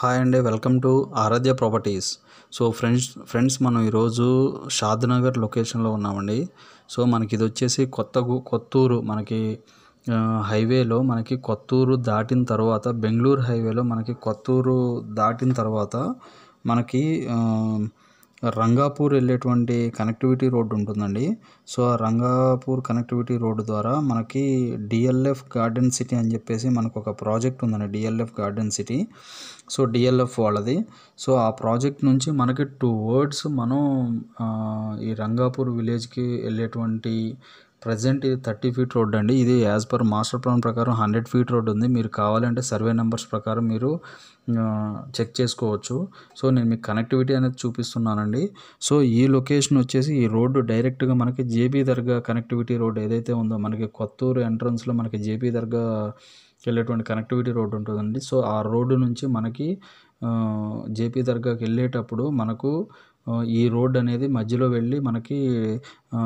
hi అండి welcome to Aradhya properties so friends friends మనం ఈరోజు షాద్నగర్ లొకేషన్లో ఉన్నామండి సో మనకి ఇది వచ్చేసి కొత్త కొత్తూరు మనకి ఆ, హైవేలో మనకి కొత్తూరు దాటిన తర్వాత బెంగళూరు హైవేలో మనకి కొత్తూరు దాటిన తర్వాత మనకి ఆ, రంగాపూర్ వెళ్ళేటువంటి కనెక్టివిటీ రోడ్డు ఉంటుందండి సో ఆ రంగాపూర్ కనెక్టివిటీ రోడ్డు ద్వారా మనకి డిఎల్ఎఫ్ గార్డెన్ సిటీ అని చెప్పేసి మనకు ఒక ప్రాజెక్ట్ ఉందండి DLF garden city so DLF వాళ్ళది సో ఆ ప్రాజెక్ట్ నుంచి మనకి టూ వర్డ్స్ మనం ఆ, ఈ రంగాపూర్ విలేజ్కి వెళ్ళేటువంటి ప్రజెంట్ ఇది థర్టీ ఫీట్ రోడ్ అండి ఇది యాజ్ పర్ మాస్టర్ ప్లాన్ ప్రకారం హండ్రెడ్ ఫీట్ రోడ్ ఉంది మీరు కావాలంటే సర్వే నెంబర్స్ ప్రకారం మీరు చెక్ చేసుకోవచ్చు సో నేను మీకు కనెక్టివిటీ అనేది చూపిస్తున్నానండి సో ఈ లొకేషన్ వచ్చేసి ఈ రోడ్డు డైరెక్ట్గా మనకి జేపీ దర్గా కనెక్టివిటీ రోడ్ ఏదైతే ఉందో మనకి కొత్తూరు ఎంట్రన్స్లో మనకి జేపీ దర్గా వెళ్ళేటువంటి కనెక్టివిటీ రోడ్ ఉంటుందండి సో ఆ రోడ్డు నుంచి మనకి జేపీ దర్గాకి వెళ్ళేటప్పుడు మనకు ఆ, ఈ రోడ్ అనేది మధ్యలో వెళ్ళి మనకి ఆ,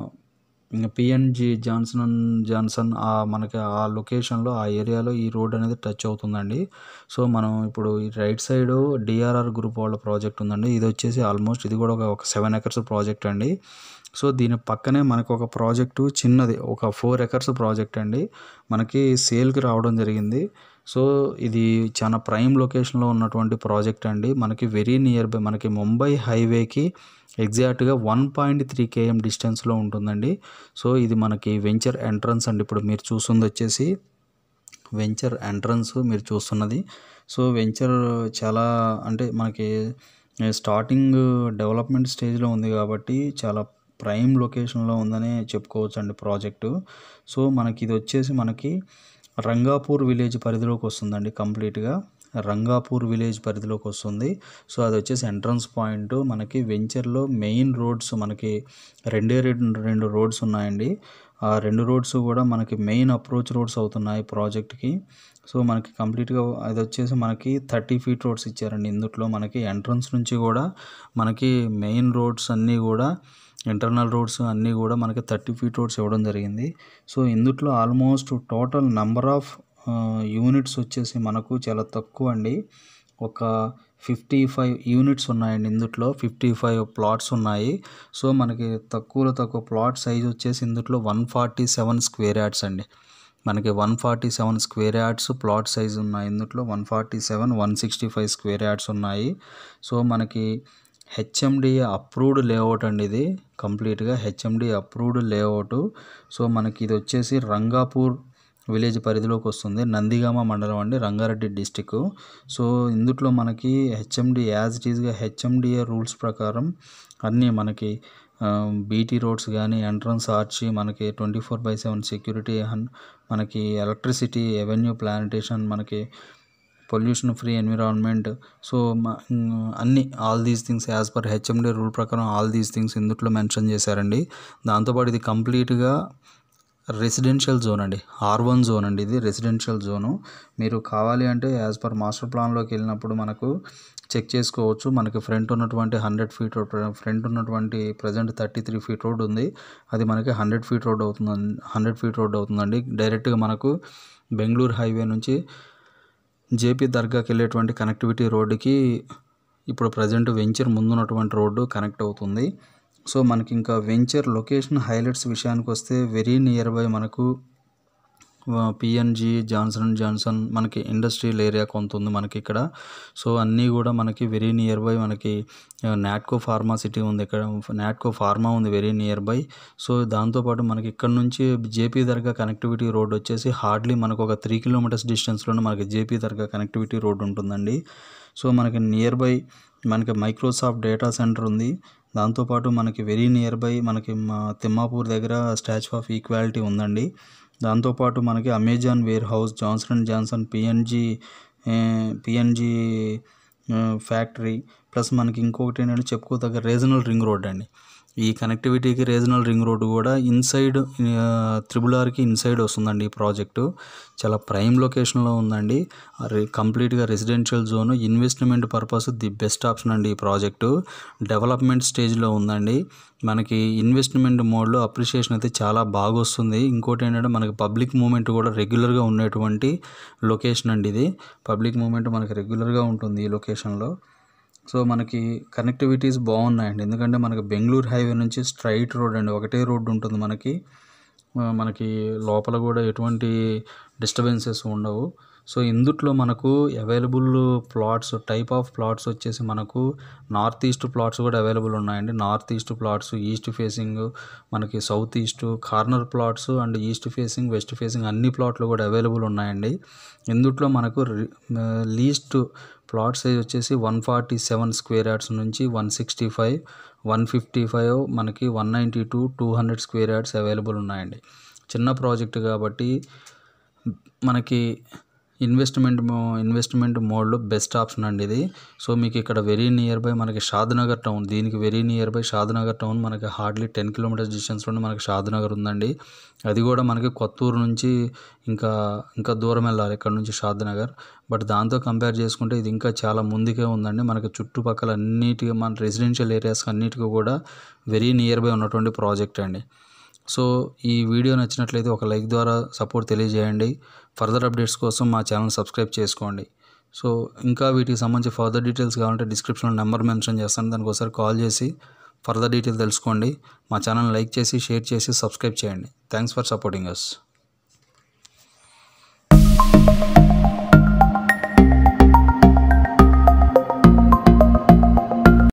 పిఎన్జి జాన్సన్ అండ్ జాన్సన్ ఆ మనకి ఆ లొకేషన్లో ఆ ఏరియాలో ఈ రోడ్ అనేది టచ్ అవుతుందండి సో మనం ఇప్పుడు ఈ రైట్ సైడ్ డిఆర్ఆర్ గ్రూప్ వాళ్ళ ప్రాజెక్ట్ ఉందండి ఇది వచ్చేసి ఆల్మోస్ట్ ఇది కూడా ఒక ఒక సెవెన్ ఎకర్స్ ప్రాజెక్ట్ అండి సో దీని పక్కనే మనకు ఒక ప్రాజెక్టు చిన్నది ఒక ఫోర్ ఎకర్స్ ప్రాజెక్ట్ అండి మనకి సేల్కి రావడం జరిగింది సో ఇది చాలా ప్రైమ్ లొకేషన్లో ఉన్నటువంటి ప్రాజెక్ట్ అండి మనకి వెరీ నియర్ బై మనకి ముంబై హైవేకి ఎగ్జాక్ట్గా వన్ పాయింట్ త్రీ కేఎం డిస్టెన్స్లో ఉంటుందండి సో ఇది మనకి వెంచర్ ఎంట్రన్స్ అండి ఇప్పుడు మీరు చూస్తుంది వచ్చేసి వెంచర్ ఎంట్రన్స్ మీరు చూస్తున్నది సో వెంచర్ చాలా అంటే మనకి స్టార్టింగ్ డెవలప్మెంట్ స్టేజ్లో ఉంది కాబట్టి చాలా ప్రైమ్ లొకేషన్లో ఉందని చెప్పుకోవచ్చు అండి ప్రాజెక్టు సో మనకి ఇది వచ్చేసి మనకి రంగాపూర్ విలేజ్ పరిధిలోకి వస్తుందండి కంప్లీట్గా రంగాపూర్ విలేజ్ పరిధిలోకి వస్తుంది సో అది వచ్చేసి ఎంట్రన్స్ పాయింట్ మనకి వెంచర్లో మెయిన్ రోడ్స్ మనకి రెండే రెండు రెండు రోడ్స్ ఉన్నాయండి ఆ రెండు రోడ్స్ కూడా మనకి మెయిన్ అప్రోచ్ రోడ్స్ అవుతున్నాయి ప్రాజెక్ట్కి సో మనకి కంప్లీట్గా అది వచ్చేసి మనకి థర్టీ ఫీట్ రోడ్స్ ఇచ్చారండి ఇందుట్లో మనకి ఎంట్రన్స్ నుంచి కూడా మనకి మెయిన్ రోడ్స్ అన్నీ కూడా ఇంటర్నల్ రోడ్స్ అన్నీ కూడా మనకి థర్టీ ఫీట్ రోడ్స్ ఇవ్వడం జరిగింది సో ఇందుట్లో almost total number of units వచ్చేసి మనకు చాలా తక్కువ అండి ఒక ఫిఫ్టీ ఫైవ్ యూనిట్స్ ఉన్నాయండి ఇందుట్లో ఫిఫ్టీ ఫైవ్ ప్లాట్స్ ఉన్నాయి సో మనకి తక్కువలో తక్కువ ప్లాట్ సైజ్ వచ్చేసి ఇందుట్లో one forty seven square yards అండి మనకి one forty seven square yards plot size ఉన్నాయి ఇందుట్లో one forty seven one sixty five square yards ఉన్నాయి సో మనకి హెచ్ఎండి అప్రూవ్డ్ లేఅవుట్ అండి ఇది కంప్లీట్గా హెచ్ఎండి అప్రూవ్డ్ లేఅవుట్ సో మనకి ఇది వచ్చేసి రంగాపూర్ విలేజ్ పరిధిలోకి వస్తుంది నందిగామ మండలం అండి రంగారెడ్డి డిస్టిక్ సో ఇందుట్లో మనకి హెచ్ఎండి యాజ్ ఇట్ ఈస్గా హెచ్ఎండిఏ రూల్స్ ప్రకారం అన్నీ మనకి బీటీ రోడ్స్ కానీ ఎంట్రన్స్ ఆర్చి మనకి twenty four by seven security మనకి ఎలక్ట్రిసిటీ ఎవెన్యూ ప్లానిటేషన్ మనకి పొల్యూషన్ ఫ్రీ ఎన్విరాన్మెంట్ సో మ- మ్, అన్ని all these things as per HMD rule ప్రకారం ఆల్ దీస్ థింగ్స్ ఇందుట్లో మెన్షన్ చేశారండి దాంతోపాటు ఇది కంప్లీట్గా రెసిడెన్షియల్ జోన్ అండి ఆర్ వన్ జోన్ అండి ఇది రెసిడెన్షియల్ జోను మీరు కావాలి అంటే యాజ్ పర్ మాస్టర్ ప్లాన్లోకి వెళ్ళినప్పుడు మనకు చెక్ చేసుకోవచ్చు మనకి ఫ్రంట్ ఉన్నటువంటి హండ్రెడ్ ఫీట్ రోడ్ ఫ్రంట్ ఉన్నటువంటి present thirty three feet road ఉంది అది మనకి హండ్రెడ్ ఫీట్ రోడ్ అవుతుంది హండ్రెడ్ ఫీట్ రోడ్ అవుతుందండి డైరెక్ట్గా మనకు బెంగళూరు హైవే నుంచి జేపీ దర్గాకి వెళ్ళేటువంటి కనెక్టివిటీ రోడ్డుకి ఇప్పుడు ప్రజెంట్ వెంచర్ ముందున్నటువంటి రోడ్డు కనెక్ట్ అవుతుంది సో మనకి ఇంకా వెంచర్ లొకేషన్ హైలైట్స్ విషయానికి వస్తే వెరీ నియర్ బై మనకు పిఎన్జి జాన్సన్ అండ్ జాన్సన్ మనకి ఇండస్ట్రియల్ ఏరియా కొంత ఉంది మనకి ఇక్కడ సో అన్నీ కూడా మనకి వెరీ నియర్ బై మనకి నాట్కో ఫార్మా సిటీ ఉంది ఇక్కడ నాట్కో ఫార్మా ఉంది వెరీ నియర్ బై సో దాంతోపాటు మనకి ఇక్కడ నుంచి జేపీ దర్గా కనెక్టివిటీ రోడ్ వచ్చేసి హార్డ్లీ మనకు ఒక త్రీ కిలోమీటర్స్ డిస్టెన్స్లోనే మనకి జేపీ దర్గా కనెక్టివిటీ రోడ్ ఉంటుందండి సో మనకి నియర్ బై మనకి మైక్రోసాఫ్ట్ డేటా సెంటర్ ఉంది దాంతోపాటు మనకి వెరీ నియర్ బై మనకి మా తిమ్మాపూర్ దగ్గర స్టాచ్యూ ఆఫ్ ఈక్వాలిటీ ఉందండి దాంతోపాటు మనకి Amazon warehouse Johnson and Johnson PNG PNG factory plus మనకి ఇంకొకటి ఏంటంటే చెప్పుకోదగ్గ రీజనల్ రింగ్ రోడ్ అండి ఈ కనెక్టివిటీకి రీజనల్ రింగ్ రోడ్డు కూడా ఇన్సైడ్ త్రిబుల్ ఆర్కి ఇన్సైడ్ వస్తుందండి ఈ ప్రాజెక్టు చాలా ప్రైమ్ లొకేషన్లో ఉందండి అది కంప్లీట్గా residential zone investment purpose the best option అండి ఈ ప్రాజెక్టు డెవలప్మెంట్ స్టేజ్లో ఉందండి మనకి ఇన్వెస్ట్మెంట్ మోడ్లో అప్రిషియేషన్ అయితే చాలా బాగా వస్తుంది ఇంకోటి ఏంటంటే మనకి పబ్లిక్ మూమెంట్ కూడా రెగ్యులర్గా ఉండేటువంటి లొకేషన్ అండి ఇది పబ్లిక్ మూమెంట్ మనకి రెగ్యులర్గా ఉంటుంది ఈ లొకేషన్లో సో మనకి కనెక్టివిటీస్ బాగున్నాయండి ఎందుకంటే మనకి బెంగళూరు హైవే నుంచి స్ట్రైట్ రోడ్ అండి ఒకటే రోడ్డు ఉంటుంది మనకి ఆ, మనకి లోపల కూడా ఎటువంటి డిస్టర్బెన్సెస్ ఉండవు సో ఇందుట్లో మనకు available plots type of plots వచ్చేసి మనకు నార్త్ ఈస్ట్ ప్లాట్స్ కూడా అవైలబుల్ ఉన్నాయండి north east plots east facing మనకి south east corner plots and east facing west facing అన్ని ప్లాట్లు కూడా అవైలబుల్ ఉన్నాయండి ఇందుట్లో మనకు లీస్ట్ ప్లాట్ సైజ్ వచ్చేసి one forty seven square yards నుంచి one sixty five one fifty five మనకి one ninety two two hundred square yards available ఉన్నాయండి చిన్న ప్రాజెక్ట్ కాబట్టి మనకి ఇన్వెస్ట్మెంట్ మో- ఇన్వెస్ట్మెంట్ మోడ్లో బెస్ట్ ఆప్షన్ అండి ఇది సో మీకు ఇక్కడ వెరీ నియర్ బై మనకి షాద్నగర్ టౌన్ దీనికి very near by Shadnagar town మనకి హార్డ్లీ టెన్ కిలోమీటర్స్ డిస్టెన్స్లోనే మనకి షాద్నగర్ ఉందండి అది కూడా మనకి కొత్తూరు నుంచి ఇంకా ఇంకా దూరం వెళ్ళాలి ఇక్కడ నుంచి షాద్నగర్ బట్ దాంతో కంపేర్ చేసుకుంటే ఇది ఇంకా చాలా ముందుకే ఉందండి మనకి చుట్టుపక్కల అన్నిటికీ మన రెసిడెన్షియల్ ఏరియాస్ అన్నిటికీ కూడా వెరీ నియర్ బై ఉన్నటువంటి ప్రాజెక్ట్ అండి సో ఈ వీడియో నచ్చినట్లయితే ఒక లైక్ ద్వారా సపోర్ట్ తెలియజేయండి ఫర్దర్ అప్డేట్స్ కోసం మా ఛానల్ సబ్స్క్రైబ్ చేసుకోండి సో ఇంకా వీటికి సంబంధించి ఫర్దర్ డీటెయిల్స్ కావాలంటే డిస్క్రిప్షన్లో నెంబర్ మెన్షన్ చేస్తాను దానికి ఒకసారి కాల్ చేసి ఫర్దర్ డీటెయిల్ తెలుసుకోండి మా ఛానల్ లైక్ చేసి షేర్ చేసి సబ్స్క్రైబ్ చేయండి థ్యాంక్స్ ఫర్ సపోర్టింగ్ అస్